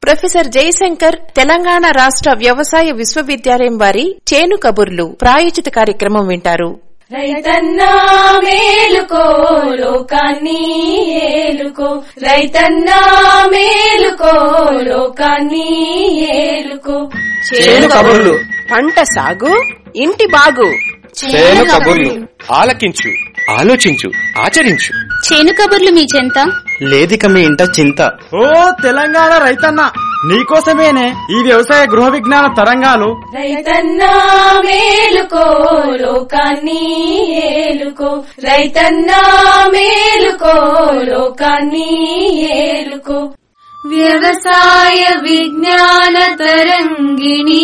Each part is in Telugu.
ప్రొఫెసర్ జయశంకర్ తెలంగాణ రాష్ట్ర వ్యవసాయ విశ్వవిద్యాలయం వారి చేను కబుర్లు ప్రాయోజిత కార్యక్రమం వింటారు రైతన్నా మేలుకో లోకాన్ని ఏలుకో రైతన్నా మేలుకో లోకాన్ని ఏలుకో చేను కబుర్లు పంట సాగు ఇంటి బాగు చేను కబుర్లు ఆలకించు ఆలోచించు ఆచరించు చేను కబుర్లు మీ చెంత లేదిక మీ ఇంట చింత ఓ తెలంగాణ రైతన్న నీకోసమేనే ఈ వ్యవసాయ గృహ విజ్ఞాన తరంగాలు రైతన్నా మేలుకో లోకాన్ని ఏలుకో రైతన్నా మేలుకో లోకాన్ని ఏలుకో వ్యవసాయ విజ్ఞాన తరంగిణి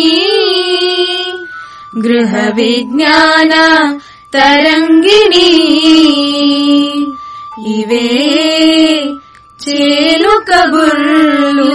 గృహ విజ్ఞాన తరంగిణి ఇవే చేలు కబుర్లు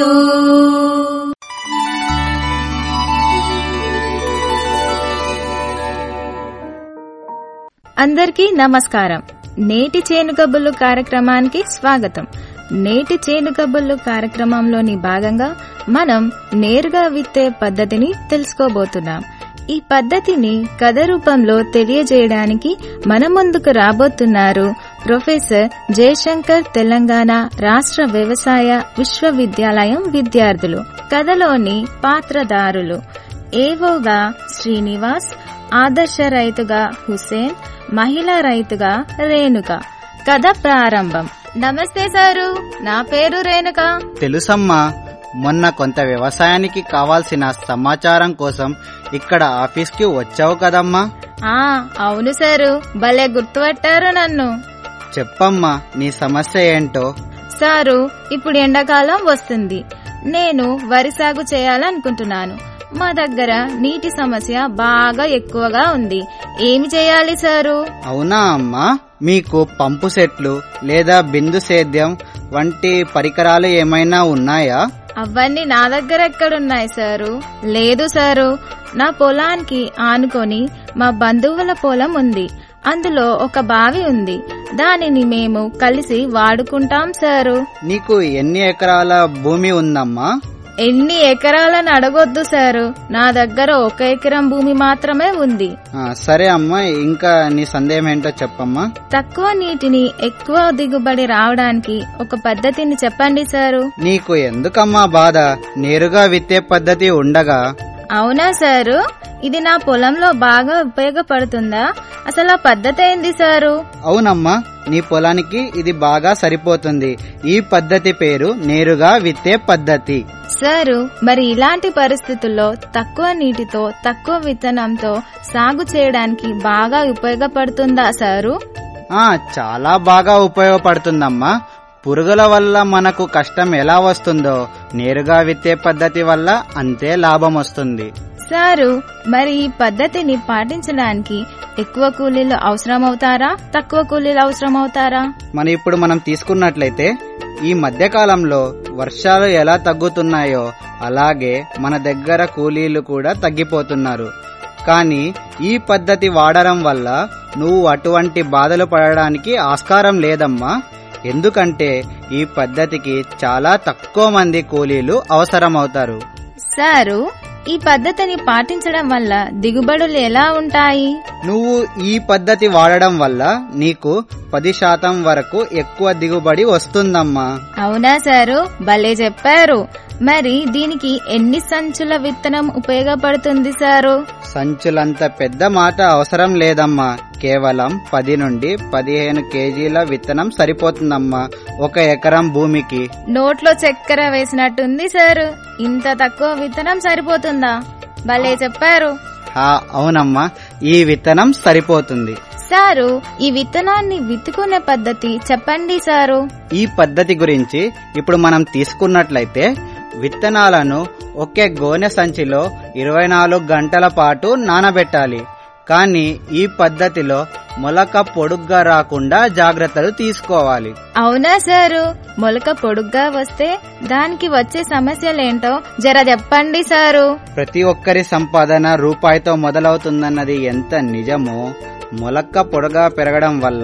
అందరికీ నమస్కారం నేటి చేను కబుర్లు కార్యక్రమానికి స్వాగతం నేటి చేను కబుర్లు కార్యక్రమంలోని భాగంగా మనం నేరుగా విత్తే పద్ధతిని తెలుసుకోబోతున్నాం ఈ పద్ధతిని కథ రూపంలో తెలియజేయడానికి మన ముందుకు రాబోతున్నారు ప్రొఫెసర్ జయశంకర్ తెలంగాణ రాష్ట్ర వ్యవసాయ విశ్వవిద్యాలయం విద్యార్థులు కథలోని పాత్రదారులు ఏవోగా శ్రీనివాస్ ఆదర్శ రైతుగా హుసేన్ మహిళా రైతుగా రేణుక కథ ప్రారంభం నమస్తే సారు నా పేరు రేణుక తెలుసమ్మా మొన్న కొంత వ్యవసాయానికి కావాల్సిన సమాచారం కోసం ఇక్కడ ఆఫీస్కి వచ్చావు కదమ్మా ఆ అవును సారు భలే గుర్తుపట్టారు నన్ను చెప్పమ్మా నీ సమస్య ఏంటో సారు ఇప్పుడు ఎండాకాలం వస్తుంది నేను వరి సాగు చేయాలనుకుంటున్నాను మా దగ్గర నీటి సమస్య బాగా ఎక్కువగా ఉంది ఏమి చేయాలి సారు అవునా అమ్మా మీకు పంపు సెట్లు లేదా బిందు సేద్యం వంటి పరికరాలు ఏమైనా ఉన్నాయా అవన్నీ నా దగ్గర ఎక్కడున్నాయి సారు లేదు సారు నా పొలానికి ఆనుకొని మా బంధువుల పొలం ఉంది అందులో ఒక బావి ఉంది దానిని మేము కలిసి వాడుకుంటాం సారు నీకు ఎన్ని ఎకరాల భూమి ఉందమ్మా ఎన్ని ఎకరాలను అడగొద్దు సారు నా దగ్గర ఒక ఎకరం భూమి మాత్రమే ఉంది ఆ, సరే అమ్మా ఇంకా నీ సందేహం ఏంటో చెప్పమ్మా తక్కువ నీటిని ఎక్కువ దిగుబడి రావడానికి ఒక పద్ధతిని చెప్పండి సారు నీకు ఎందుకమ్మా బాధ నేరుగా విత్తే పద్ధతి ఉండగా అవునా సారు ఇది నా పొలంలో బాగా ఉపయోగపడుతుందా అసలు ఆ పద్ధతి ఏంది సారు అవునమ్మా నీ పొలానికి ఇది బాగా సరిపోతుంది ఈ పద్ధతి పేరు నేరుగా విత్తే పద్ధతి సారు మరి ఇలాంటి పరిస్థితుల్లో తక్కువ నీటితో తక్కువ విత్తనంతో సాగు చేయడానికి బాగా ఉపయోగపడుతుందా సారు ఆ చాలా బాగా ఉపయోగపడుతుందమ్మా పురుగుల వల్ల మనకు కష్టం ఎలా వస్తుందో నేరుగా విత్తే పద్ధతి వల్ల అంతే లాభం వస్తుంది సారు మరి ఈ పద్ధతిని పాటించడానికి ఎక్కువ కూలీలు అవసరమవుతారా తక్కువ కూలీలు అవసరమవుతారా మన ఇప్పుడు మనం తీసుకున్నట్లయితే ఈ మధ్య కాలంలో వర్షాలు ఎలా తగ్గుతున్నాయో అలాగే మన దగ్గర కూలీలు కూడా తగ్గిపోతున్నారు కానీ ఈ పద్ధతి వాడడం వల్ల నువ్వు అటువంటి బాధలు పడడానికి ఆస్కారం లేదమ్మా ఎందుకంటే ఈ పద్ధతికి చాలా తక్కువ మంది కూలీలు అవసరమవుతారు సారు ఈ పద్ధతిని పాటించడం వల్ల దిగుబడులు ఎలా ఉంటాయి నువ్వు ఈ పద్ధతి వాడడం వల్ల నీకు పది శాతం వరకు ఎక్కువ దిగుబడి వస్తుందమ్మా అవునా సారు భలే చెప్పారు మరి దీనికి ఎన్ని సంచుల విత్తనం ఉపయోగపడుతుంది సారు సంచులంత పెద్ద మాట అవసరం లేదమ్మా కేవలం పది నుండి పదిహేను కేజీల విత్తనం సరిపోతుందమ్మా ఒక ఎకరం భూమికి నోట్లో చక్కెర వేసినట్టుంది సారు ఇంత తక్కువ విత్తనం సరిపోతుందా భలే చెప్పారు ఆ, అవునమ్మా ఈ విత్తనం సరిపోతుంది సారు ఈ విత్తనాన్ని విత్తుకునే పద్ధతి చెప్పండి సారు ఈ పద్ధతి గురించి ఇప్పుడు మనం తీసుకున్నట్లయితే విత్తనాలను ఒకే గోనె సంచిలో ఇరవై నాలుగు గంటల పాటు నానబెట్టాలి కానీ ఈ పద్ధతిలో మొలక పొడుగ్గా రాకుండా జాగ్రత్తలు తీసుకోవాలి అవునా సారు మొలక పొడుగ్గా వస్తే దానికి వచ్చే సమస్యలేంటో జర చెప్పండి సారు ప్రతి ఒక్కరి సంపాదన రూపాయితో మొదలవుతుందన్నది ఎంత నిజమో మొలక్క పొడగా పెరగడం వల్ల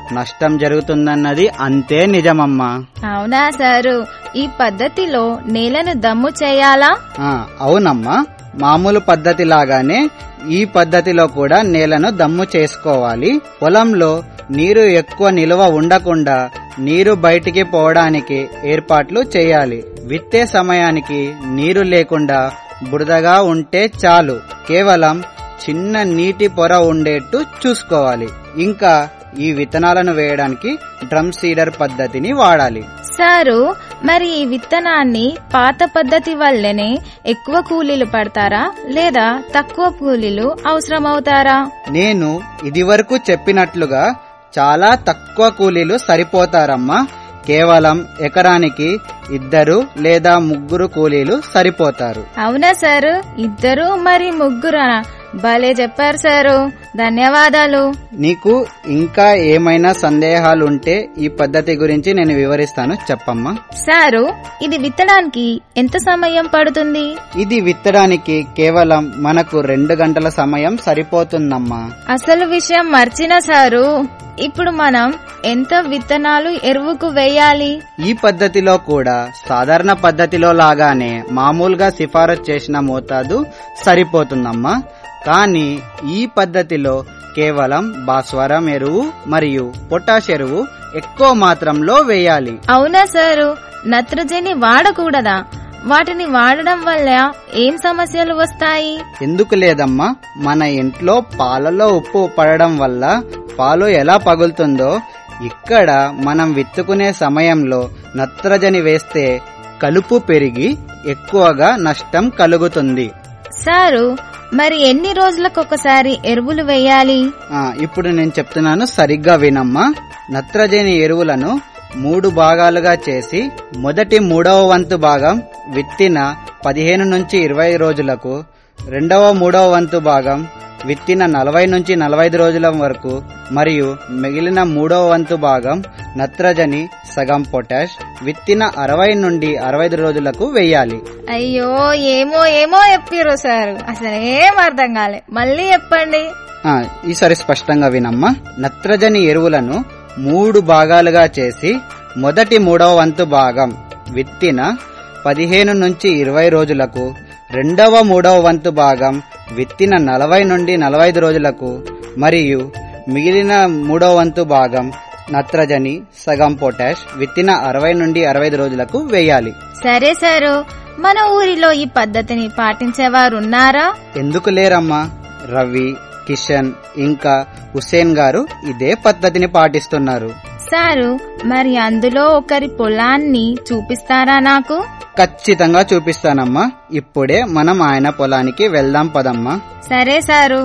నష్టం జరుగుతుందన్నది అంతే నిజమమ్మా అవునా సారు ఈ పద్ధతిలో నేలను దమ్ము చేయాలా ఆ, అవునమ్మా మామూలు పద్ధతి లాగానే ఈ పద్ధతిలో కూడా నేలను దమ్ము చేసుకోవాలి పొలంలో నీరు ఎక్కువ నిల్వ ఉండకుండా నీరు బయటికి పోవడానికి ఏర్పాట్లు చేయాలి విత్తే సమయానికి నీరు లేకుండా బురదగా ఉంటే చాలు కేవలం చిన్న నీటి పొర ఉండేట్టు చూసుకోవాలి ఇంకా ఈ విత్తనాలను వేయడానికి డ్రమ్ సీడర్ పద్ధతిని వాడాలి సారు మరి ఈ విత్తనాన్ని పాత పద్ధతి వల్లనే ఎక్కువ కూలీలు పడతారా లేదా తక్కువ కూలీలు అవసరమవుతారా నేను ఇదివరకు చెప్పినట్లుగా చాలా తక్కువ కూలీలు సరిపోతారమ్మా కేవలం ఎకరానికి ఇద్దరు లేదా ముగ్గురు కూలీలు సరిపోతారు అవునా సారు ఇద్దరు మరి ముగ్గురా భలే చెప్పారు సారు ధన్యవాదాలు నీకు ఇంకా ఏమైనా సందేహాలుంటే ఈ పద్ధతి గురించి నేను వివరిస్తాను చెప్పమ్మా సారు ఇది విత్తడానికి ఎంత సమయం పడుతుంది ఇది విత్తడానికి కేవలం మనకు రెండు గంటల సమయం సరిపోతుందమ్మా అసలు విషయం మర్చిన సారు ఇప్పుడు మనం ఎంత విత్తనాలు ఎరువుకు వేయాలి ఈ పద్ధతిలో కూడా సాధారణ పద్ధతిలో లాగానే మామూలుగా సిఫారసు చేసిన మోతాదు సరిపోతుందమ్మా కానీ ఈ పద్ధతిలో కేవలం భాస్వరం ఎరువు మరియు పొటాష్ ఎరువు ఎక్కువ మాత్రంలో వేయాలి అవునా సారు నత్రజని వాడకూడదా వాటిని వాడడం వల్ల ఏం సమస్యలు వస్తాయి ఎందుకు లేదమ్మా మన ఇంట్లో పాలలో ఉప్పు పడడం వల్ల పాలు ఎలా పగులుతుందో ఇక్కడ మనం విత్తుకునే సమయంలో నత్రజని వేస్తే కలుపు పెరిగి ఎక్కువగా నష్టం కలుగుతుంది సారు మరి ఎన్ని రోజులకు ఒకసారి ఎరువులు వేయాలి ఆ, ఇప్పుడు నేను చెప్తున్నాను సరిగ్గా వినమ్మా నత్రజని ఎరువులను మూడు భాగాలుగా చేసి మొదటి మూడవ వంతు భాగం విత్తిన పదిహేను నుంచి ఇరవై రోజులకు రెండవ మూడవ వంతు భాగం విత్తిన నలభై నుంచి నలభై ఐదు రోజుల వరకు మరియు మిగిలిన మూడవ వంతు భాగం నత్రజని సగం పొటాష్ విత్తిన అరవై నుండి అరవై ఐదు రోజులకు వేయాలి అయ్యో ఏమో ఏమో చెప్పిర్రు సారు అసలు ఏం అర్థం కాలే మళ్ళీ చెప్పండి ఆ, ఈసారి స్పష్టంగా వినమ్మా నత్రజని ఎరువులను మూడు భాగాలుగా చేసి మొదటి మూడవ వంతు భాగం విత్తిన పదిహేను నుంచి ఇరవై రోజులకు రెండవ మూడవ వంతు భాగం విత్తిన నలభై నుండి నలభై ఐదు రోజులకు మరియు మిగిలిన మూడవ వంతు భాగం నత్రజని సగం పొటాష్ విత్తిన అరవై నుండి అరవై ఐదు రోజులకు వేయాలి సరే సారు మన ఊరిలో ఈ పద్ధతిని పాటించేవారున్నారా ఎందుకు లేరమ్మా రవి కిషన్ ఇంకా హుసేన్ గారు ఇదే పద్ధతిని పాటిస్తున్నారు సారు మరి అందులో ఒకరి పొలాన్ని చూపిస్తారా నాకు ఖచ్చితంగా చూపిస్తానమ్మా ఇప్పుడే మనం ఆయన పొలానికి వెళ్దాం పదమ్మా సరే సారు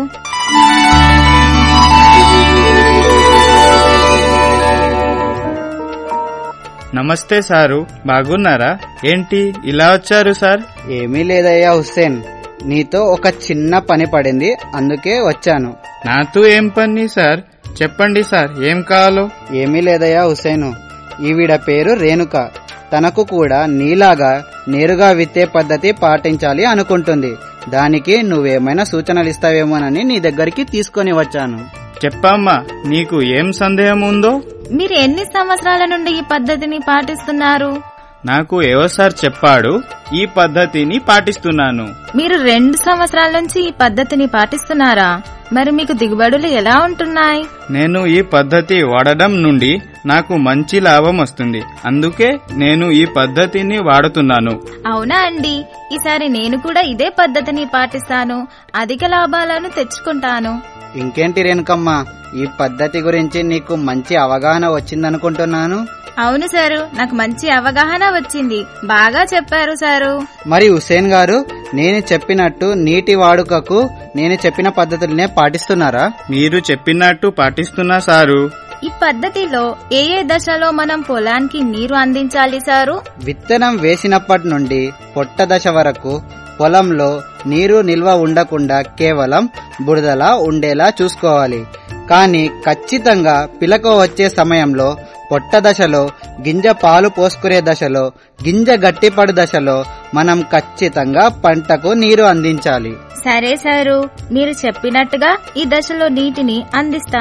నమస్తే సారు బాగున్నారా ఏంటి ఇలా వచ్చారు సార్ ఏమీ లేదయ్యా హుస్సేన్ నీతో ఒక చిన్న పని పడింది అందుకే వచ్చాను నాతో ఏం పని సార్ చెప్పండి సార్ ఏం కావాలో ఏమీ లేదయ్యా హుసేను ఈవిడ పేరు రేణుక తనకు కూడా నీలాగా నేరుగా విత్తే పద్ధతి పాటించాలి అనుకుంటుంది దానికి నువ్వేమైనా సూచనలు ఇస్తావేమోనని నీ దగ్గరికి తీసుకొని వచ్చాను చెప్పమ్మా నీకు ఏం సందేహం ఉందో మీరు ఎన్ని సంవత్సరాల నుండి ఈ పద్ధతిని పాటిస్తున్నారు నాకు ఎవరు సార్ చెప్పాడు ఈ పద్ధతిని పాటిస్తున్నాను మీరు రెండు సంవత్సరాల నుంచి ఈ పద్ధతిని పాటిస్తున్నారా మరి మీకు దిగుబడులు ఎలా ఉంటున్నాయి నేను ఈ పద్ధతి వాడడం నుండి నాకు మంచి లాభం వస్తుంది అందుకే నేను ఈ పద్ధతిని వాడుతున్నాను అవునా అండి ఈసారి నేను కూడా ఇదే పద్ధతిని పాటిస్తాను అధిక లాభాలను తెచ్చుకుంటాను ఇంకేంటి రేణుకమ్మ ఈ పద్ధతి గురించి నీకు మంచి అవగాహన వచ్చిందనుకుంటున్నాను అవును సారు నాకు మంచి అవగాహన వచ్చింది బాగా చెప్పారు సారు మరి హుసేన్ గారు నేను చెప్పినట్టు నీటి వాడుకకు నేను చెప్పిన పద్ధతులనే పాటిస్తున్నారా మీరు చెప్పినట్టు పాటిస్తున్నా సారు ఈ పద్ధతిలో ఏ ఏ దశలో మనం పొలానికి నీరు అందించాలి సారు విత్తనం వేసినప్పటి నుండి పొట్ట దశ వరకు పొలంలో నీరు నిల్వ ఉండకుండా కేవలం బురదలా ఉండేలా చూసుకోవాలి కానీ ఖచ్చితంగా పిలక వచ్చే సమయంలో పొట్ట దశలో గింజ పాలు పోసుకునే దశలో గింజ గట్టిపడు దశలో మనం ఖచ్చితంగా పంటకు నీరు అందించాలి సరే సారు మీరు చెప్పినట్టుగా ఈ దశలో నీటిని అందిస్తాను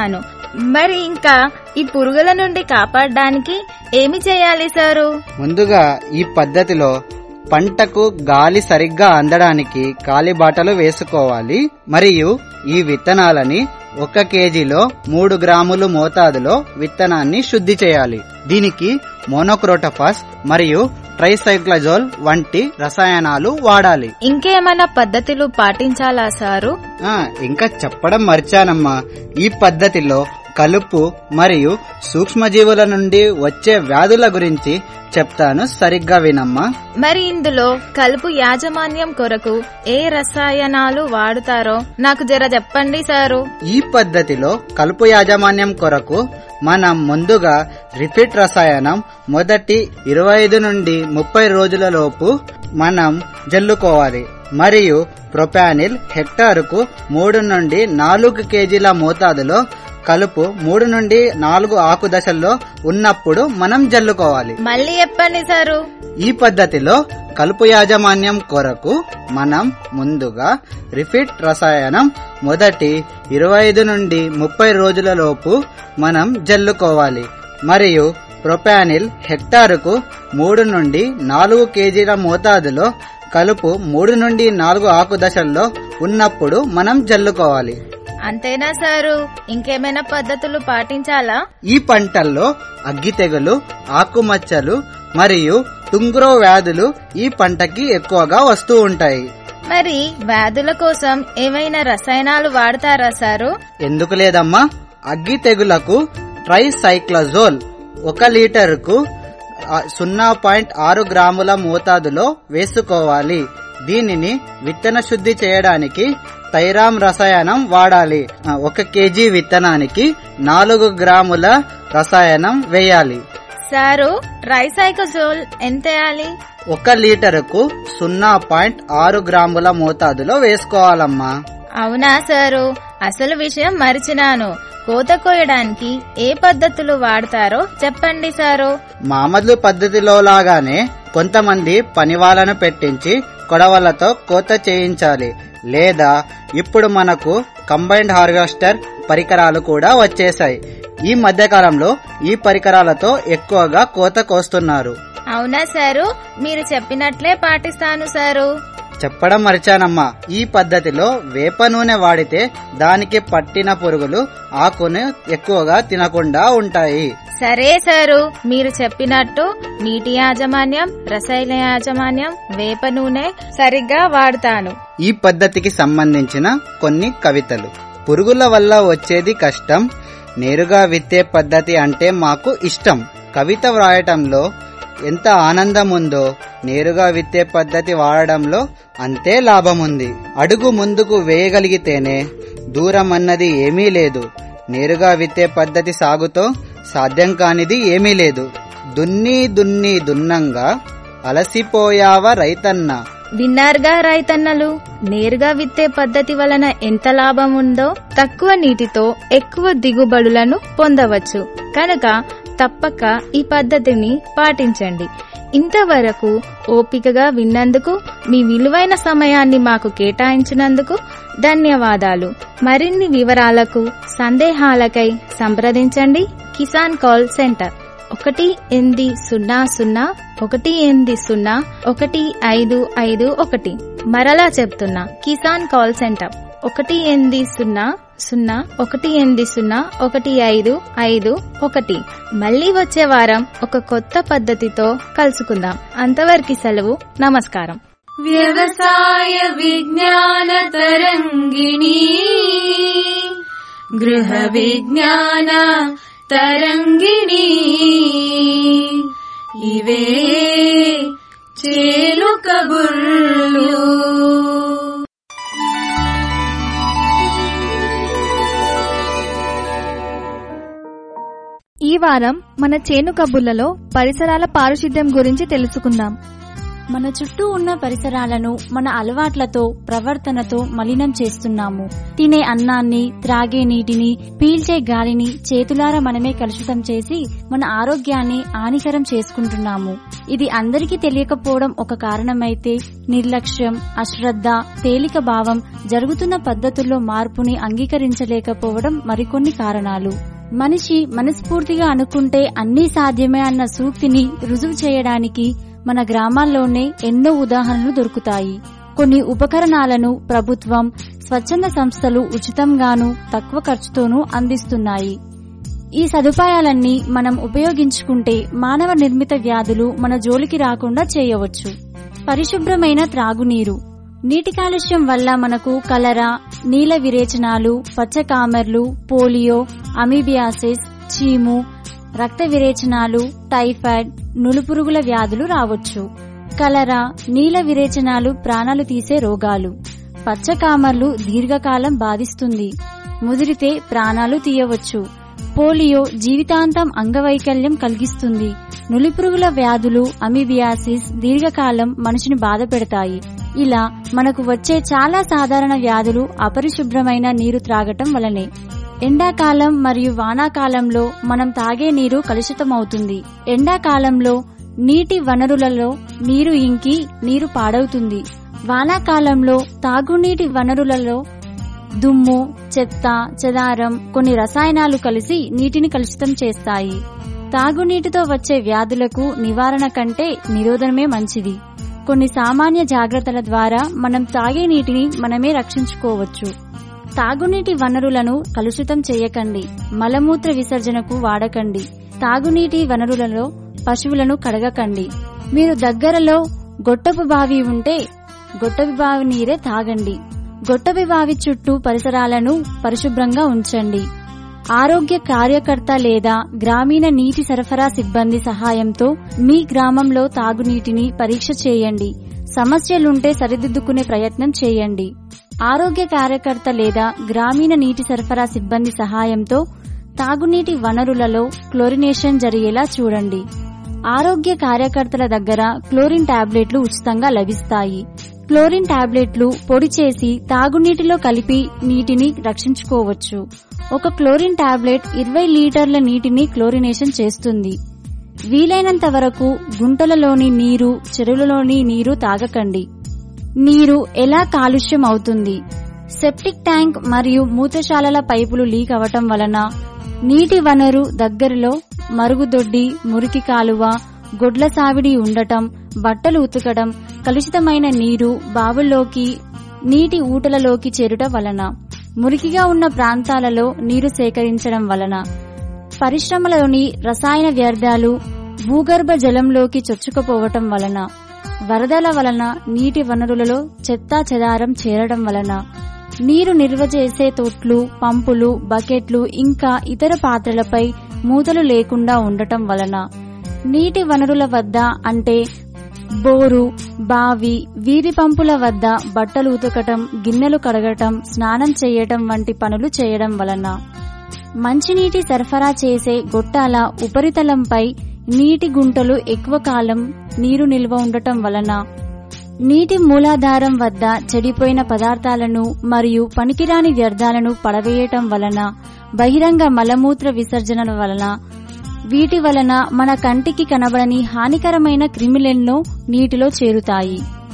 మరి ఇంకా ఈ పురుగుల నుండి కాపాడడానికి ఏమి చేయాలి సారు ముందుగా ఈ పద్ధతిలో పంటకు గాలి సరిగ్గా అందడానికి కాలిబాటలు వేసుకోవాలి మరియు ఈ విత్తనాలని ఒక కేజీలో మూడు గ్రాములు మోతాదులో విత్తనాన్ని శుద్ధి చేయాలి దీనికి మోనోక్రోటోఫాస్ మరియు ట్రైసైక్లజోల్ వంటి రసాయనాలు వాడాలి ఇంకేమైనా పద్ధతులు పాటించాలా సారు ఆ ఇంకా చెప్పడం మర్చానమ్మా ఈ పద్ధతిలో కలుపు మరియు సూక్ష్మజీవుల నుండి వచ్చే వ్యాధుల గురించి చెప్తాను సరిగ్గా వినమ్మా మరి ఇందులో కలుపు యాజమాన్యం కొరకు ఏ రసాయనాలు వాడుతారో నాకు జర చెప్పండి సారు ఈ పద్ధతిలో కలుపు యాజమాన్యం కొరకు మనం ముందుగా రిఫిట్ రసాయనం మొదటి ఇరవై ఐదు నుండి ముప్పై రోజుల లోపు మనం జల్లుకోవాలి మరియు ప్రొపానిల్ హెక్టారుకు మూడు నుండి నాలుగు కేజీల మోతాదులో కలుపు మూడు నుండి నాలుగు ఆకు దశల్లో ఉన్నప్పుడు మనం జల్లుకోవాలి మళ్ళీ చెప్పండి సారు ఈ పద్ధతిలో కలుపు యాజమాన్యం కొరకు మనం ముందుగా రిఫిట్ రసాయనం మొదటి ఇరవై ఐదు నుండి ముప్పై రోజుల లోపు మనం జల్లుకోవాలి మరియు ప్రొపానిల్ హెక్టారుకు మూడు నుండి నాలుగు కేజీల మోతాదులో కలుపు మూడు నుండి నాలుగు ఆకు దశల్లో ఉన్నప్పుడు మనం జల్లుకోవాలి అంతేనా సారు ఇంకేమైనా పద్ధతులు పాటించాలా ఈ పంటల్లో అగ్గి తెగులు ఆకుమచ్చలు మరియు తుంగ్రో వ్యాధులు ఈ పంటకి ఎక్కువగా వస్తూ ఉంటాయి మరి వ్యాధుల కోసం ఏమైనా రసాయనాలు వాడతారా సారు ఎందుకు లేదమ్మా అగ్గి తెగులకు ట్రైసైక్లజోల్ ఒక లీటరుకు ఆ, సున్నా పాయింట్ ఆరు గ్రాముల మోతాదులో వేసుకోవాలి దీనిని విత్తన శుద్ధి చేయడానికి తైరామ్ రసాయనం వాడాలి ఆ, ఒక కేజీ విత్తనానికి నాలుగు గ్రాముల రసాయనం వేయాలి సారు ట్రైసైకోజోల్ ఎంత వేయాలి ఒక లీటరుకు సున్నా పాయింట్ ఆరు గ్రాముల మోతాదులో వేసుకోవాలమ్మా అవునా సారు అసలు విషయం మరిచినాను కోత కోయడానికి ఏ పద్ధతులు వాడతారో చెప్పండి సారు మామూలు పద్ధతిలో లాగానే కొంతమంది పనివాళ్ళను పెట్టించి కొడవలతో కోత చేయించాలి లేదా ఇప్పుడు మనకు కంబైన్డ్ హార్వెస్టర్ పరికరాలు కూడా వచ్చేసాయి ఈ మధ్యకాలంలో ఈ పరికరాలతో ఎక్కువగా కోత కోస్తున్నారు అవునా సారు మీరు చెప్పినట్లే పాటిస్తాను సారు చెప్పడం మరిచానమ్మా ఈ పద్ధతిలో వేప నూనె వాడితే దానికి పట్టిన పురుగులు ఆకును ఎక్కువగా తినకుండా ఉంటాయి సరే సారు మీరు చెప్పినట్టు నీటి యాజమాన్యం రసాయన యాజమాన్యం వేప నూనె సరిగ్గా వాడతాను ఈ పద్ధతికి సంబంధించిన కొన్ని కవితలు పురుగుల వల్ల వచ్చేది కష్టం నేరుగా విత్తే పద్ధతి అంటే మాకు ఇష్టం కవిత వ్రాయటంలో ఎంత ఆనందం ఉందో నేరుగా విత్తే పద్ధతి వాడడంలో అంతే లాభముంది అడుగు ముందుకు వేయగలిగితేనే దూరం అన్నది ఏమీ లేదు నేరుగా విత్తే పద్ధతి సాగుతో సాధ్యం కానిది ఏమీ లేదు దున్ని దున్ని దున్నంగా అలసిపోయావ రైతన్న విన్నారుగా రైతన్నలు నేరుగా విత్తే పద్ధతి వలన ఎంత లాభం ఉందో తక్కువ నీటితో ఎక్కువ దిగుబడులను పొందవచ్చు కనుక తప్పక ఈ పద్ధతిని పాటించండి ఇంతవరకు ఓపికగా విన్నందుకు మీ విలువైన సమయాన్ని మాకు కేటాయించినందుకు ధన్యవాదాలు మరిన్ని వివరాలకు సందేహాలకై సంప్రదించండి కిసాన్ కాల్ సెంటర్ ఒకటి ఎనిమిది సున్నా సున్నా ఒకటి ఎనిమిది సున్నా ఒకటి ఐదు ఐదు ఒకటి మరలా చెప్తున్నా కిసాన్ కాల్ సెంటర్ ఒకటి ఎనిమిది సున్నా సున్నా ఒకటి ఎనిమిది సున్నా ఒకటి ఐదు ఐదు ఒకటి మళ్ళీ వచ్చే వారం ఒక కొత్త పద్ధతితో కలుసుకుందాం అంతవరకు సెలవు నమస్కారం వ్యవసాయ విజ్ఞాన తరంగిణి గృహ విజ్ఞాన తరంగిణి ఇవే చేలు కబుర్లు ఈ వారం మన చేను కబుర్లలో పరిసరాల పారిశుద్ధ్యం గురించి తెలుసుకుందాం మన చుట్టూ ఉన్న పరిసరాలను మన అలవాట్లతో ప్రవర్తనతో మలినం చేస్తున్నాము తినే అన్నాన్ని త్రాగే నీటిని పీల్చే గాలిని చేతులారా మనమే కలుషితం చేసి మన ఆరోగ్యాన్ని హానికరం చేసుకుంటున్నాము ఇది అందరికీ తెలియకపోవడం ఒక కారణమైతే నిర్లక్ష్యం అశ్రద్ధ తేలిక భావం జరుగుతున్న పద్ధతుల్లో మార్పుని అంగీకరించలేకపోవడం మరికొన్ని కారణాలు మనిషి మనస్ఫూర్తిగా అనుకుంటే అన్నీ సాధ్యమే అన్న సూక్తిని రుజువు చేయడానికి మన గ్రామాల్లోనే ఎన్నో ఉదాహరణలు దొరుకుతాయి కొన్ని ఉపకరణాలను ప్రభుత్వం స్వచ్ఛంద సంస్థలు ఉచితంగాను తక్కువ ఖర్చుతోనూ అందిస్తున్నాయి ఈ సదుపాయాలన్నీ మనం ఉపయోగించుకుంటే మానవ నిర్మిత వ్యాధులు మన జోలికి రాకుండా చేయవచ్చు పరిశుభ్రమైన త్రాగునీరు నీటి కాలుష్యం వల్ల మనకు కలరా నీల విరేచనాలు పచ్చకామెర్లు పోలియో అమీబియాసిస్ చీము రక్త విరేచనాలు టైఫాయిడ్ నులుపురుగుల వ్యాధులు రావచ్చు కలరా నీల విరేచనాలు ప్రాణాలు తీసే రోగాలు పచ్చకామర్లు దీర్ఘకాలం బాధిస్తుంది ముదిరితే ప్రాణాలు తీయవచ్చు పోలియో జీవితాంతం అంగవైకల్యం కలిగిస్తుంది నులిపురుగుల వ్యాధులు అమీబియాసిస్ దీర్ఘకాలం మనిషిని బాధ పెడతాయి ఇలా మనకు వచ్చే చాలా సాధారణ వ్యాధులు అపరిశుభ్రమైన నీరు త్రాగటం వలనే ఎండాకాలం మరియు వానాకాలంలో మనం తాగే నీరు కలుషితమవుతుంది ఎండాకాలంలో నీటి వనరులలో నీరు ఇంకి నీరు పాడవుతుంది వానాకాలంలో తాగునీటి వనరులలో దుమ్ము చెత్త చెదారం కొన్ని రసాయనాలు కలిసి నీటిని కలుషితం చేస్తాయి తాగునీటితో వచ్చే వ్యాధులకు నివారణ కంటే నిరోధనమే మంచిది కొన్ని సామాన్య జాగ్రత్తల ద్వారా మనం తాగే నీటిని మనమే రక్షించుకోవచ్చు తాగునీటి వనరులను కలుషితం చేయకండి మలమూత్ర విసర్జనకు వాడకండి తాగునీటి వనరులలో పశువులను కడగకండి మీరు దగ్గరలో గొట్టపు బావి ఉంటే గొట్టపు బావి నీరే తాగండి గొట్టపు బావి చుట్టూ పరిసరాలను పరిశుభ్రంగా ఉంచండి ఆరోగ్య కార్యకర్త లేదా గ్రామీణ నీటి సరఫరా సిబ్బంది సహాయంతో మీ గ్రామంలో తాగునీటిని పరీక్ష చేయండి సమస్యలుంటే సరిదిద్దుకునే ప్రయత్నం చేయండి ఆరోగ్య కార్యకర్త లేదా గ్రామీణ నీటి సరఫరా సిబ్బంది సహాయంతో తాగునీటి వనరులలో క్లోరినేషన్ జరిగేలా చూడండి ఆరోగ్య కార్యకర్తల దగ్గర క్లోరిన్ టాబ్లెట్లు ఉచితంగా లభిస్తాయి క్లోరిన్ టాబ్లెట్లు పొడి చేసి తాగునీటిలో కలిపి నీటిని రక్షించుకోవచ్చు ఒక క్లోరిన్ టాబ్లెట్ ఇరవై లీటర్ల నీటిని క్లోరినేషన్ చేస్తుంది వీలైనంత వరకు గుంటలలోని నీరు చెరువులలోని నీరు తాగకండి నీరు ఎలా కాలుష్యం అవుతుంది సెప్టిక్ ట్యాంక్ మరియు మూత్రశాలల పైపులు లీక్ అవటం వలన నీటి వనరు దగ్గరలో మరుగుదొడ్డి మురికి కాలువ గొడ్ల సావిడి ఉండటం బట్టలు ఉతకడం కలుషితమైన నీరు బావుల్లోకి నీటి ఊటలలోకి చేరుట వలన మురికిగా ఉన్న ప్రాంతాలలో నీరు సేకరించడం వలన పరిశ్రమలోని రసాయన వ్యర్థాలు భూగర్భ జలంలోకి చొచ్చుకుపోవటం వలన వరదల వలన నీటి వనరులలో చెత్తా చెదారం చేరడం వలన నీరు నిల్వ చేసే తొట్లు పంపులు బకెట్లు ఇంకా ఇతర పాత్రలపై మూతలు లేకుండా ఉండటం వలన నీటి వనరుల వద్ద అంటే బోరు బావి వీధి పంపుల వద్ద బట్టలు ఉతకటం గిన్నెలు కడగటం స్నానం చేయటం వంటి పనులు చేయడం వలన మంచినీటి సరఫరా చేసే గొట్టాల ఉపరితలంపై నీటి గుంటలు ఎక్కువ కాలం నీరు నిల్వ ఉండటం వలన నీటి మూలాధారం వద్ద చెడిపోయిన పదార్థాలను మరియు పనికిరాని వ్యర్థాలను పడవేయటం వలన బహిరంగ మలమూత్ర విసర్జనల వలన వీటి వలన మన కంటికి కనబడని హానికరమైన క్రిమిలెన్నో నీటిలో చేరుతాయి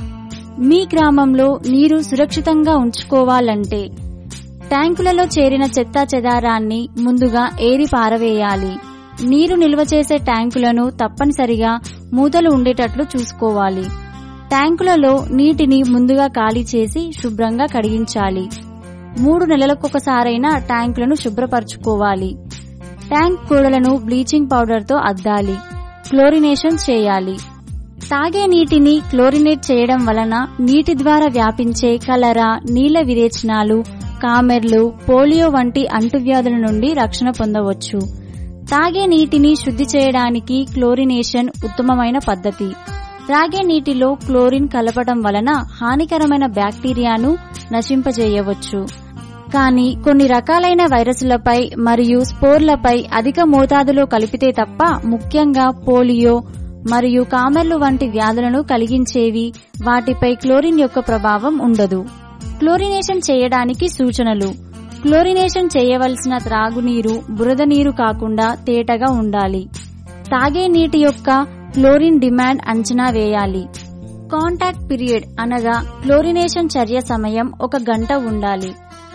మీ గ్రామంలో నీరు సురక్షితంగా ఉంచుకోవాలంటే ట్యాంకులలో చేరిన చెత్తా చెదారాన్ని ముందుగా ఏరి పారవేయాలి నీరు నిల్వ చేసే ట్యాంకులను తప్పనిసరిగా మూతలు ఉండేటట్లు చూసుకోవాలి ట్యాంకులలో నీటిని ముందుగా ఖాళీ చేసి శుభ్రంగా కడిగించాలి మూడు నెలలకొకసారైనా ట్యాంకులను శుభ్రపరచుకోవాలి ట్యాంక్ గోడలను బ్లీచింగ్ పౌడర్తో అద్దాలి క్లోరినేషన్ చేయాలి తాగే నీటిని క్లోరినేట్ చేయడం వలన నీటి ద్వారా వ్యాపించే కలరా నీళ్ల విరేచనాలు కామెర్లు పోలియో వంటి అంటువ్యాధుల నుండి రక్షణ పొందవచ్చు తాగే నీటిని శుద్ధి చేయడానికి క్లోరినేషన్ ఉత్తమమైన పద్ధతి త్రాగే నీటిలో క్లోరిన్ కలపడం వలన హానికరమైన బ్యాక్టీరియాను నశింపజేయవచ్చు కానీ కొన్ని రకాలైన వైరస్లపై మరియు స్పోర్లపై అధిక మోతాదులో కలిపితే తప్ప ముఖ్యంగా పోలియో మరియు కామెర్లు వంటి వ్యాధులను కలిగించేవి వాటిపై క్లోరిన్ యొక్క ప్రభావం ఉండదు క్లోరినేషన్ చేయడానికి సూచనలు క్లోరినేషన్ చేయవలసిన త్రాగునీరు బురద నీరు కాకుండా తేటగా ఉండాలి తాగే నీటి యొక్క క్లోరిన్ డిమాండ్ అంచనా వేయాలి కాంటాక్ట్ పీరియడ్ అనగా క్లోరినేషన్ చర్య సమయం ఒక గంట ఉండాలి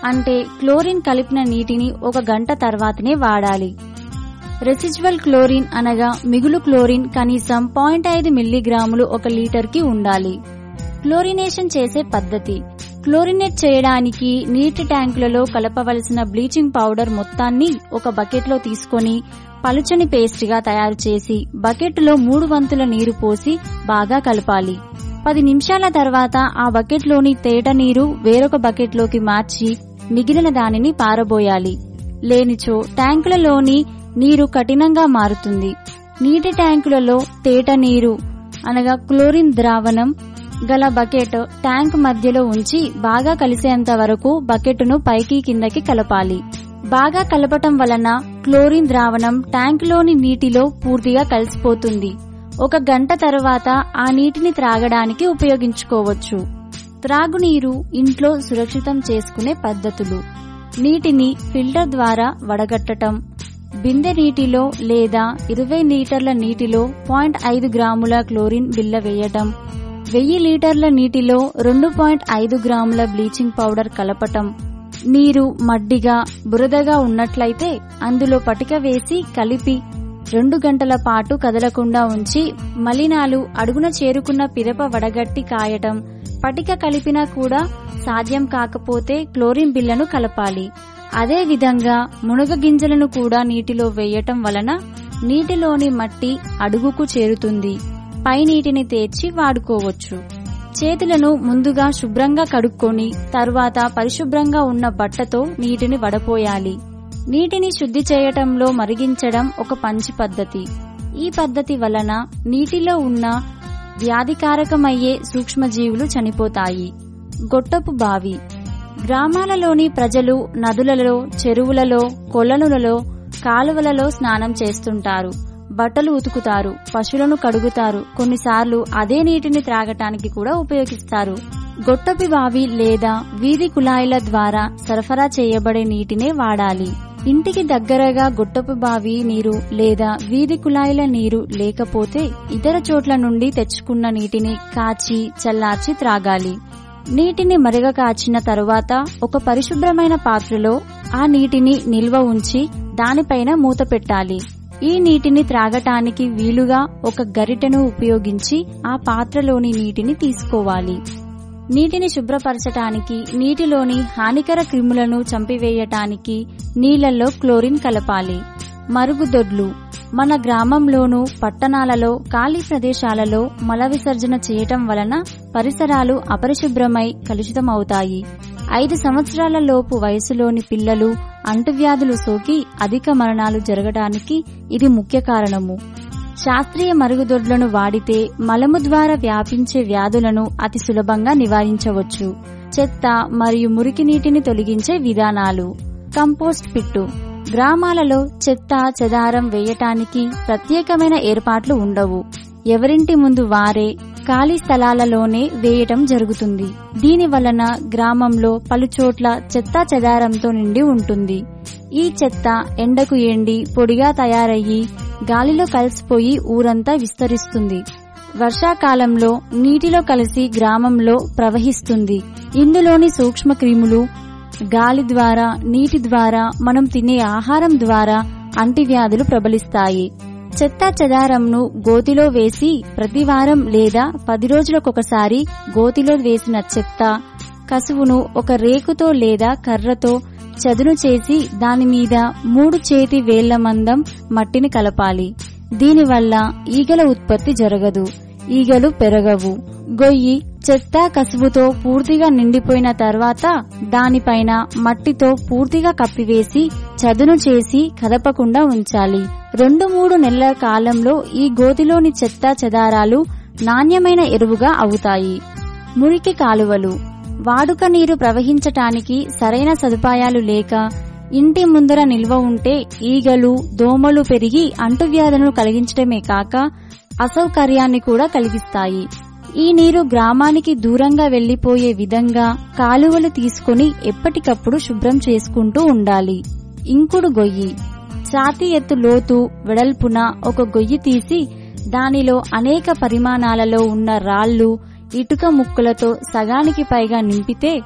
అంటే క్లోరిన్ కలిపిన నీటిని ఒక గంట తర్వాతనే వాడాలి రెసిజువల్ క్లోరిన్ అనగా మిగులు క్లోరిన్ కనీసం పాయింట్ ఐదు మిల్లీగ్రాములు ఒక లీటర్కి ఉండాలి క్లోరినేషన్ చేసే పద్ధతి క్లోరినేట్ చేయడానికి నీటి ట్యాంకులలో కలపవలసిన బ్లీచింగ్ పౌడర్ మొత్తాన్ని ఒక బకెట్లో తీసుకొని పలుచని పేస్ట్ గా తయారు చేసి బకెట్లో మూడు వంతుల నీరు పోసి బాగా కలపాలి పది నిమిషాల తర్వాత ఆ బకెట్లోని తేట నీరు వేరొక బకెట్లోకి మార్చి మిగిలిన దానిని పారబోయాలి లేనిచో ట్యాంకులలోని నీరు కఠినంగా మారుతుంది నీటి ట్యాంకులలో తేట నీరు అనగా క్లోరిన్ ద్రావణం గల బకెట్ ట్యాంక్ మధ్యలో ఉంచి బాగా కలిసేంత వరకు బకెట్ను పైకి కిందకి కలపాలి బాగా కలపటం వలన క్లోరిన్ ద్రావణం ట్యాంకులోని నీటిలో పూర్తిగా కలిసిపోతుంది ఒక గంట తర్వాత ఆ నీటిని త్రాగడానికి ఉపయోగించుకోవచ్చు త్రాగునీరు ఇంట్లో సురక్షితం చేసుకునే పద్ధతులు నీటిని ఫిల్టర్ ద్వారా వడగట్టటం బిందె నీటిలో లేదా ఇరవై లీటర్ల నీటిలో పాయింట్ ఐదు గ్రాముల క్లోరిన్ బిల్ల వేయటం వెయ్యి లీటర్ల నీటిలో రెండు పాయింట్ ఐదు గ్రాముల బ్లీచింగ్ పౌడర్ కలపటం నీరు మడ్డిగా బురదగా ఉన్నట్లయితే అందులో పటిక వేసి కలిపి రెండు గంటల పాటు కదలకుండా ఉంచి మలినాలు అడుగున చేరుకున్న పిరప వడగట్టి కాయటం పటిక కలిపినా కూడా సాధ్యం కాకపోతే క్లోరిన్ బిల్లను కలపాలి అదే విధంగా మునగ గింజలను కూడా నీటిలో వేయటం వలన నీటిలోని మట్టి అడుగుకు చేరుతుంది పై నీటిని తేర్చి వాడుకోవచ్చు చేతులను ముందుగా శుభ్రంగా కడుక్కొని తరువాత పరిశుభ్రంగా ఉన్న బట్టతో నీటిని వడపోయాలి నీటిని శుద్ధి చేయటంలో మరిగించడం ఒక పంచి పద్ధతి ఈ పద్ధతి వలన నీటిలో ఉన్న వ్యాధికారకమయ్యే సూక్ష్మజీవులు చనిపోతాయి గొట్టపు బావి గ్రామాలలోని ప్రజలు నదులలో చెరువులలో కొలనులలో కాలువలలో స్నానం చేస్తుంటారు బట్టలు ఉతుకుతారు పశువులను కడుగుతారు కొన్నిసార్లు అదే నీటిని త్రాగటానికి కూడా ఉపయోగిస్తారు గొట్టపి బావి లేదా వీధి కుళాయిల ద్వారా సరఫరా చేయబడే నీటినే వాడాలి ఇంటికి దగ్గరగా గొట్టపు బావి నీరు లేదా వీధి కుళాయిల నీరు లేకపోతే ఇతర చోట్ల నుండి తెచ్చుకున్న నీటిని కాచి చల్లార్చి త్రాగాలి నీటిని మరగ కాచిన తరువాత ఒక పరిశుభ్రమైన పాత్రలో ఆ నీటిని నిల్వ ఉంచి దానిపైన మూత పెట్టాలి ఈ నీటిని త్రాగటానికి వీలుగా ఒక గరిటెను ఉపయోగించి ఆ పాత్రలోని నీటిని తీసుకోవాలి నీటిని శుభ్రపరచటానికి నీటిలోని హానికర క్రిములను చంపివేయటానికి నీళ్లలో క్లోరిన్ కలపాలి మరుగుదొడ్లు మన గ్రామంలోనూ పట్టణాలలో ఖాళీ ప్రదేశాలలో మల విసర్జన చేయటం వలన పరిసరాలు అపరిశుభ్రమై కలుషితమవుతాయి ఐదు సంవత్సరాల లోపు వయసులోని పిల్లలు అంటువ్యాధులు సోకి అధిక మరణాలు జరగడానికి ఇది ముఖ్య కారణము శాస్త్రీయ మరుగుదొడ్లను వాడితే మలము ద్వారా వ్యాపించే వ్యాధులను అతి సులభంగా నివారించవచ్చు చెత్త మరియు మురికి నీటిని తొలగించే విధానాలు కంపోస్ట్ పిట్టు గ్రామాలలో చెత్త చెదారం వేయటానికి ప్రత్యేకమైన ఏర్పాట్లు ఉండవు ఎవరింటి ముందు వారే ఖాళీ స్థలాలలోనే వేయటం జరుగుతుంది దీని వలన గ్రామంలో పలుచోట్ల చెత్త చెదారంతో నిండి ఉంటుంది ఈ చెత్త ఎండకు ఎండి పొడిగా తయారయ్యి గాలిలో కలిసిపోయి ఊరంతా విస్తరిస్తుంది వర్షాకాలంలో నీటిలో కలిసి గ్రామంలో ప్రవహిస్తుంది ఇందులోని సూక్ష్మ క్రిములు గాలి ద్వారా నీటి ద్వారా మనం తినే ఆహారం ద్వారా అంటువ్యాధులు ప్రబలిస్తాయి చెత్త చెదారంను గోతిలో వేసి ప్రతివారం లేదా పది రోజులకొకసారి గోతిలో వేసిన చెత్త కసువును ఒక రేకుతో లేదా కర్రతో చదును చేసి దాని మీద మూడు చేతి వేళ్ల మందం మట్టిని కలపాలి దీనివల్ల ఈగల ఉత్పత్తి జరగదు ఈగలు పెరగవు గొయ్యి చెత్త కసువుతో పూర్తిగా నిండిపోయిన తర్వాత దానిపైన మట్టితో పూర్తిగా కప్పివేసి చదును చేసి కదపకుండా ఉంచాలి రెండు మూడు నెలల కాలంలో ఈ గోతిలోని చెత్త చెదారాలు నాణ్యమైన ఎరువుగా అవుతాయి మురికి కాలువలు వాడుక నీరు ప్రవహించటానికి సరైన సదుపాయాలు లేక ఇంటి ముందర నిల్వ ఉంటే ఈగలు దోమలు పెరిగి అంటువ్యాధులను కలిగించడమే కాక అసౌకర్యాన్ని కూడా కలిగిస్తాయి ఈ నీరు గ్రామానికి దూరంగా వెళ్లిపోయే విధంగా కాలువలు తీసుకుని ఎప్పటికప్పుడు శుభ్రం చేసుకుంటూ ఉండాలి ఇంకుడు గొయ్యి ఛాతీ ఎత్తు లోతు వెడల్పున ఒక గొయ్యి తీసి దానిలో అనేక పరిమాణాలలో ఉన్న రాళ్లు ఇటుక ముక్కలతో సగానికి పైగా నింపితే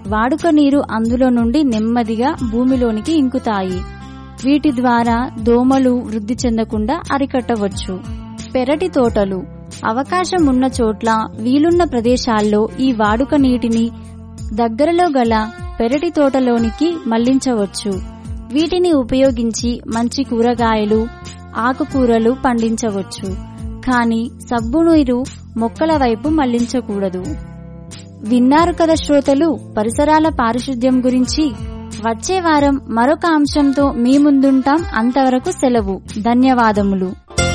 వాడుక నీరు అందులో నుండి నెమ్మదిగా భూమిలోనికి ఇంకుతాయి వీటి ద్వారా దోమలు వృద్ధి చెందకుండా అరికట్టవచ్చు పెరటి తోటలు అవకాశం ఉన్న చోట్ల వీలున్న ప్రదేశాల్లో ఈ వాడుక నీటిని దగ్గరలో గల పెరటి తోటలోనికి మళ్లించవచ్చు వీటిని ఉపయోగించి మంచి కూరగాయలు ఆకుకూరలు పండించవచ్చు కానీ సబ్బు నీరు మొక్కల వైపు మళ్లించకూడదు విన్నారు కదా శ్రోతలు పరిసరాల పారిశుద్ధ్యం గురించి వచ్చే వారం మరొక అంశంతో మీ ముందుంటాం అంతవరకు సెలవు ధన్యవాదములు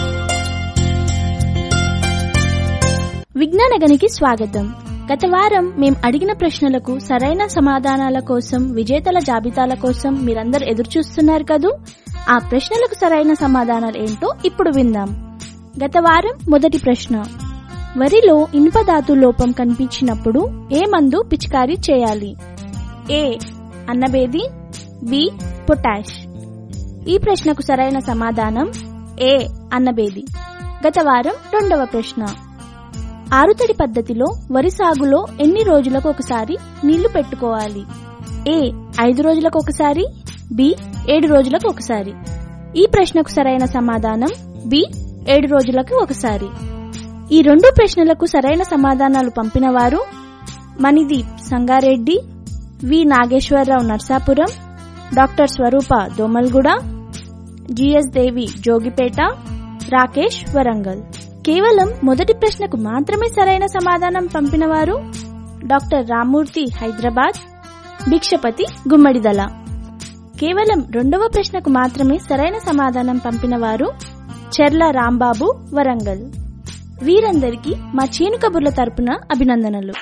విజ్ఞాన గనికి స్వాగతం గత వారం మేం అడిగిన ప్రశ్నలకు సరైన సమాధానాల కోసం విజేతల జాబితాల కోసం మీరందరూ ఎదురు చూస్తున్నారు కదూ ఆ ప్రశ్నలకు సరైన సమాధానాలు ఏంటో ఇప్పుడు విందాం గత వారం మొదటి ప్రశ్న వరిలో ఇనుపధాతు లోపం కనిపించినప్పుడు ఏ మందు పిచికారీ చేయాలి ఏ అన్నబేది బి పొటాష్ ఈ ప్రశ్నకు సరైన సమాధానం ఏ అన్నబేది గత వారం రెండవ ప్రశ్న ఆరుతడి పద్ధతిలో వరి సాగులో ఎన్ని రోజులకు ఒకసారి నీళ్లు పెట్టుకోవాలి ఏ ఐదు రోజులకు ఒకసారి బి ఏడు రోజులకు ఒకసారి ఈ ప్రశ్నకు సరైన సమాధానం బి ఏడు రోజులకు ఒకసారి ఈ రెండు ప్రశ్నలకు సరైన సమాధానాలు పంపిన వారు Manideep Sangareddy V Nageswararao Narsapuram doctor Swaroopa Domalguda G S Devi Jogipet Rakesh Warangal కేవలం మొదటి ప్రశ్నకు మాత్రమే సరైన సమాధానం పంపినవారు డాక్టర్ రామ్మూర్తి హైదరాబాద్ భిక్షపతి గుమ్మడిదల కేవలం రెండవ ప్రశ్నకు మాత్రమే సరైన సమాధానం పంపినవారు చెర్ల రాంబాబు వరంగల్ వీరందరికీ మా చేను కబుర్ల తరపున అభినందనలు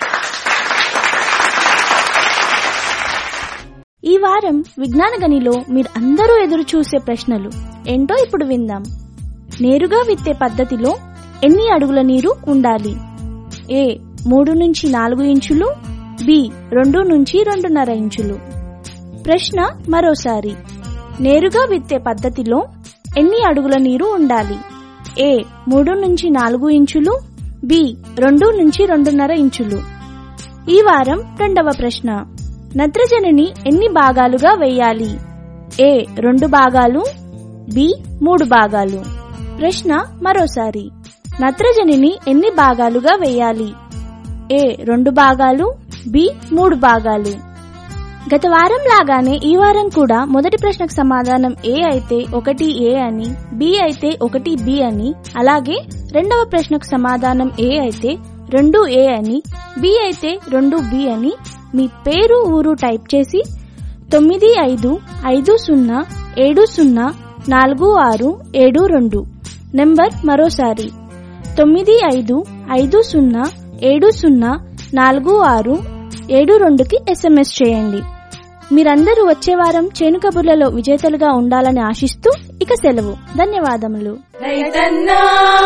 ఈ వారం విజ్ఞాన గనిలో మీరు అందరూ ఎదురు చూసే ప్రశ్నలు ఏంటో ఇప్పుడు విందాం నేరుగా విత్తే పద్ధతిలో ఎన్ని అడుగుల నీరు ఉండాలి ఏ మూడు నుంచి నాలుగు ఇంచులు బి రెండు నుంచి రెండున్నర ఇంచులు ప్రశ్న మరోసారి నేరుగా విత్తే పద్ధతిలో ఎన్ని అడుగుల నీరు ఉండాలి ఏ మూడు నుంచి నాలుగు ఇంచులు బి రెండు నుంచి రెండున్నర ఇంచులు ఈ వారం రెండవ ప్రశ్న నత్రజనిని ఎన్ని భాగాలుగా వేయాలి ఏ రెండు భాగాలు బి మూడు భాగాలు ప్రశ్న మరోసారి నత్రజనిని ఎన్ని భాగాలుగా వేయాలి ఏ రెండు భాగాలు బి మూడు భాగాలు గత వారం లాగానే ఈ వారం కూడా మొదటి ప్రశ్నకు సమాధానం ఏ అయితే ఒకటి ఏ అని బి అయితే ఒకటి బి అని అలాగే రెండవ ప్రశ్నకు సమాధానం ఏ అయితే రెండు ఏ అని బి అయితే రెండు బి అని మీ పేరు ఊరు టైప్ చేసి తొమ్మిది ఐదు ఐదు సున్నా ఏడు సున్నా నాలుగు ఆరు ఏడు రెండు నెంబర్ మరోసారి తొమ్మిది ఐదు ఐదు సున్నా ఏడు సున్నా నాలుగు ఆరు ఏడు రెండుకి ఎస్ఎంఎస్ చేయండి మీరందరూ వచ్చే వారం చేను కబుర్లలో విజేతలుగా ఉండాలని ఆశిస్తూ ఇక సెలవు ధన్యవాదములు రైతన్నా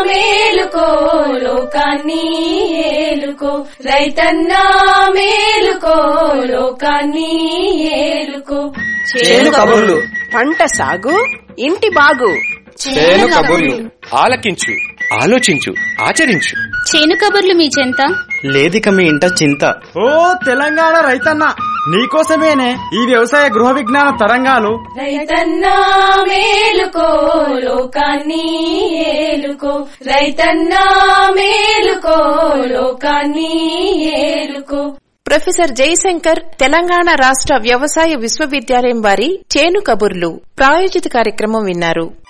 మేలుకో లోకాన్ని ఏలుకో రైతన్నా మేలుకో లోకాన్ని ఏలుకో చేను కబుర్లు పంట సాగు ఇంటి బాగు చేను కబుర్లు ఆలకించు ఆలోచించు ఆచరించు చేను కబుర్లు మీ చెంత లేదిక మీ ఇంట చింత ఓ తెలంగాణ రైతన్న నీకోసమేనే ఈ వ్యవసాయ గృహ విజ్ఞాన తరంగాలు రైతన్నా మేలుకో లోకాన్ని ఏలుకో రైతన్నా మేలుకో లోకాన్ని ఏలుకో ప్రొఫెసర్ జయశంకర్ తెలంగాణ రాష్ట్ర వ్యవసాయ విశ్వవిద్యాలయం వారి చేను కబుర్లు ప్రాయోజిత కార్యక్రమం విన్నారు